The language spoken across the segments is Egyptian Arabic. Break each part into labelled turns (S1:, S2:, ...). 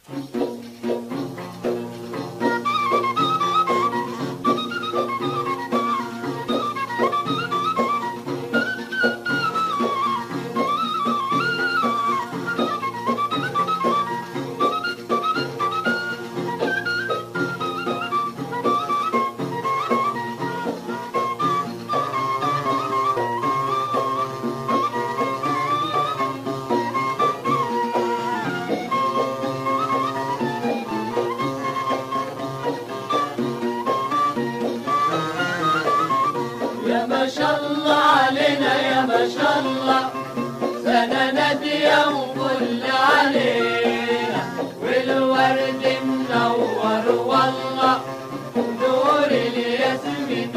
S1: يا ما شاء الله علينا يا ما شاء الله سنة نادية وكل علينا والورد منور والله نور الياسمين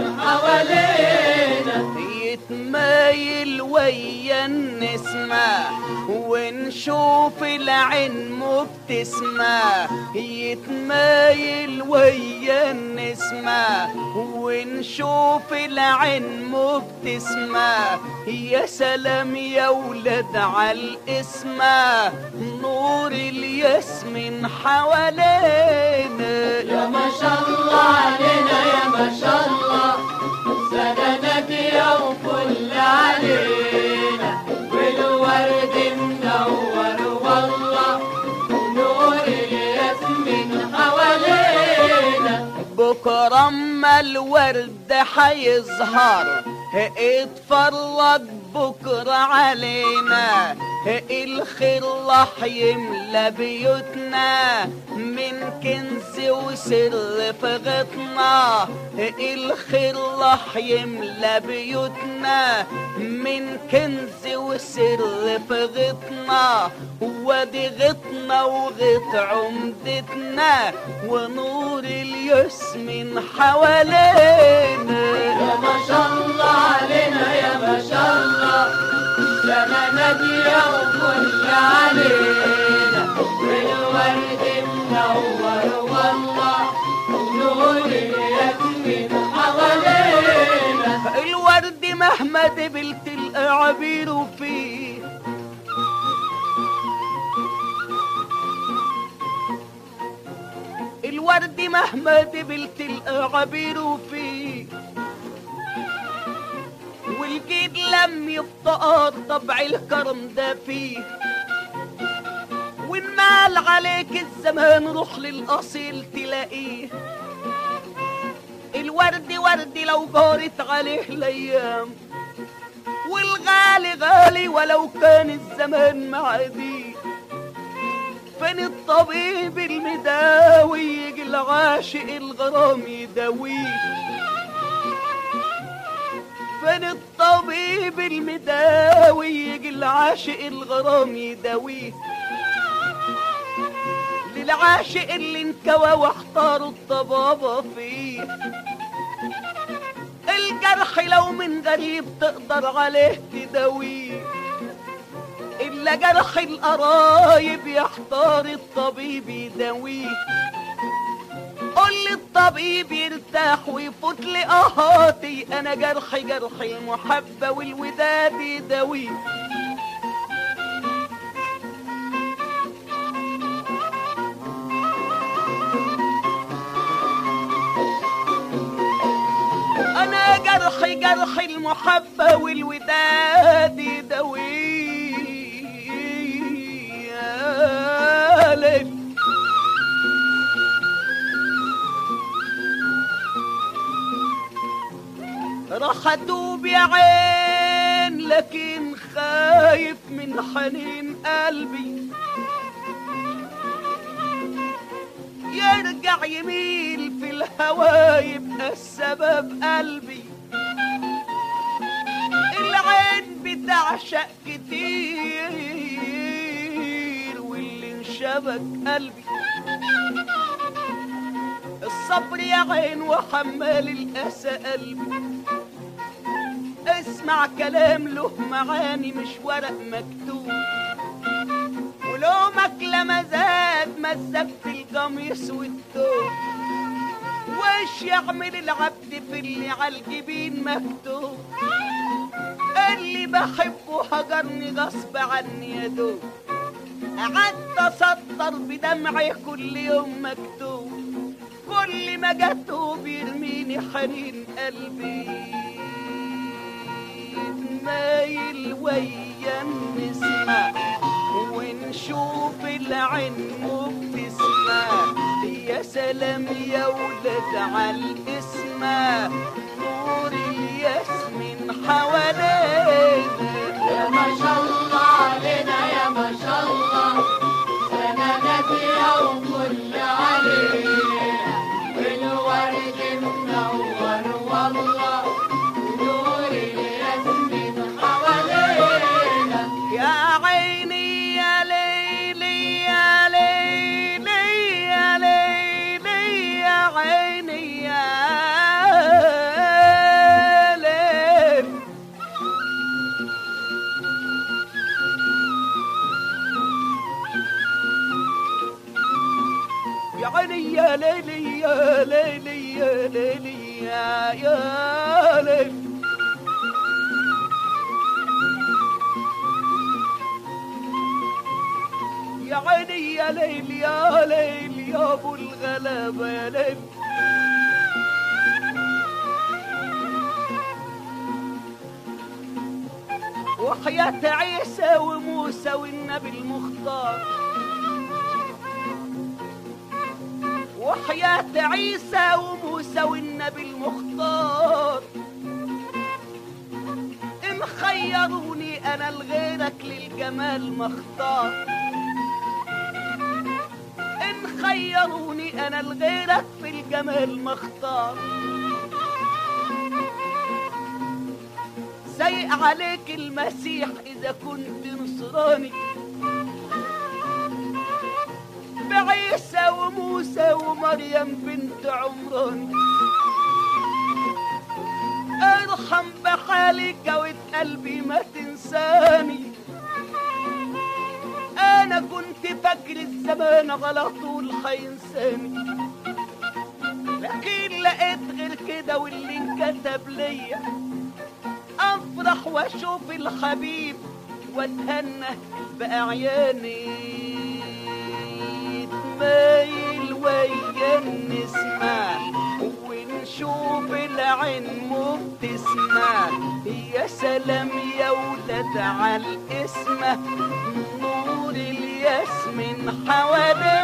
S1: حوالينا
S2: يتمايل ويا النسمة ونشوف العين مبتسمة يتمايل ويا النسمة ونشوف العين مبتسمة يا سلام يا ولاد عالاسمة نور الياسمين حوالينا
S1: يا ما شاء الله علينا يا ما شاء الله سنة نادية وكل علينا والورد منور والله ونور الياسمين حوالينا
S2: بكرة اما الورد حيظهر اتفرج بكرة علينا الخير راح يملى بيوتنا من كنز وسر في غطنا الخير راح يملى بيوتنا من كنز وسر في غطنا وادي غطنا وغط عمدتنا ونور الياسمين حوالينا
S1: يا ما شاء الله علينا يا ما شاء الله سنة نادية وكل علينا والورد منور والله نور الياسمين حوالينا
S2: الورد مهما دبلت الأعابير فيه الورد مهما دبلت الأعابير فيه والجيد لم يفتقر طبع الكرم ده فيه وانمال عليك الزمان روح للأصيل تلاقيه الورد ورد لو جارت عليه الايام والغالي غالي ولو كان الزمان معدي فين الطبيب المداوي يجي العاشق الغرام يداويه فين الطبيب المداوي يجي العاشق الغرام يداويه للعاشق اللي انكوى واحتاروا الطبابة فيه الجرح لو من غريب تقدر عليه تداويه إلا جرح القرايب يحتار الطبيب يداويه قول لي الطبيب يرتاح ويفوت لي قهاتي انا جرحي جرح المحبة والوداد يداويه انا جرحي جرح المحبة والوداد يداويه يا ليل راح ادوب يا عين لكن خايف من حنين قلبي يرجع يميل في الهوى يبقى السبب قلبي العين بتعشق كتير واللي انشبك قلبي الصبر يا عين وحمال الأسى قلبي اسمع كلام له معاني مش ورق مكتوب ولومك لما زاد مزقت القميص والثوب وش يعمل العبد في اللي عالجبين مكتوب اللي بحبه هجرني غصب عني يا دوب قعدت اسطر بدمعي كل يوم مكتوب كل ما جته بيرميني حنين قلبي مايل ويا النسمة ونشوف العين مبتسمة يا سلام يا ولاد عالاسمة نور الياسمين حوالينا
S1: يا ما شاء الله علينا يا ما شاء الله سنة يوم كل علينا والورد منور والله نور الياسمين حوالينا
S2: يا عيني يا ليلي يا ليلي يا ليلي يا عيني يا ليل يا عيني يا ليلي يا ليلي يا ليلي يا يا ليل يا عيني يا ليل يا ليل يا ابو الغلابه يا ليل وحياة عيسى وموسى والنبي المختار وحياة عيسى وموسى والنبي المختار إن خيروني أنا لغيرك للجمال مختار إن خيروني أنا لغيرك في الجمال مختار سيء عليك المسيح إذا كنت نصراني بعيسى وموسى ومريم بنت عمران ارحم بحالي جوة قلبي ما تنساني انا كنت فاكر الزمان على طول هينساني لكن لقيت غير كده واللي انكتب ليا افرح واشوف الحبيب واتهنى باعياني تمايل ويا النسمة ونشوف العين مبتسمة يا سلام يا ولاد عالاسمة نور الياسمين حوالينا